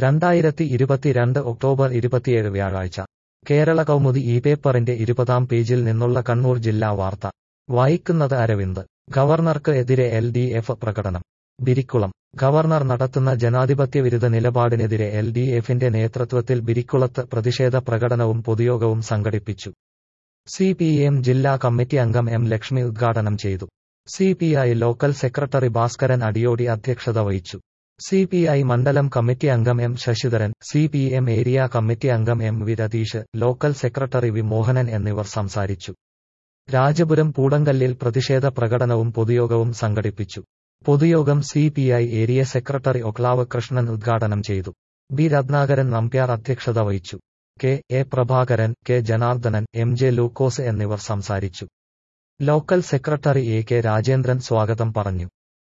രണ്ടായിരത്തി ഇരുപത്തിരണ്ട് ഒക്ടോബർ ഇരുപത്തിയേഴ് വ്യാഴാഴ്ച കേരള കൗമുദി ഈ പേപ്പറിന്റെ ഇരുപതാം പേജിൽ നിന്നുള്ള കണ്ണൂർ ജില്ലാ വാർത്ത വായിക്കുന്നത് അരവിന്ദ് ഗവർണർക്ക് എതിരെ എൽ ഡി എഫ് പ്രകടനം ബിരിക്കുളം ഗവർണർ നടത്തുന്ന ജനാധിപത്യവിരുദ്ധ നിലപാടിനെതിരെ എൽ ഡി എഫിന്റെ നേതൃത്വത്തിൽ ബിരിക്കുളത്ത് പ്രതിഷേധ പ്രകടനവും പൊതുയോഗവും സംഘടിപ്പിച്ചു സി പി എം ജില്ലാ കമ്മിറ്റി അംഗം എം ലക്ഷ്മി ഉദ്ഘാടനം ചെയ്തു C P I local secretary Bhaskaran Adiyodi അധ്യക്ഷത വഹിച്ചു സി പി ഐ മണ്ഡലം കമ്മിറ്റി അംഗം M Sasidharan C P M area committee അംഗം M V Ratheesh local secretary V Mohanan എന്നിവർ സംസാരിച്ചു രാജപുരം പൂടങ്കല്ലിൽ പ്രതിഷേധ പ്രകടനവും പൊതുയോഗവും സംഘടിപ്പിച്ചു പൊതുയോഗം C P I area secretary Oklav Krishnan ഉദ്ഘാടനം ചെയ്തു ബി രത്നാകരൻ നമ്പ്യാർ അധ്യക്ഷത വഹിച്ചു K A Prabhakaran K Janardhanan M J Lukose എന്നിവർ സംസാരിച്ചു local secretary A K Rajendran സ്വാഗതം പറഞ്ഞു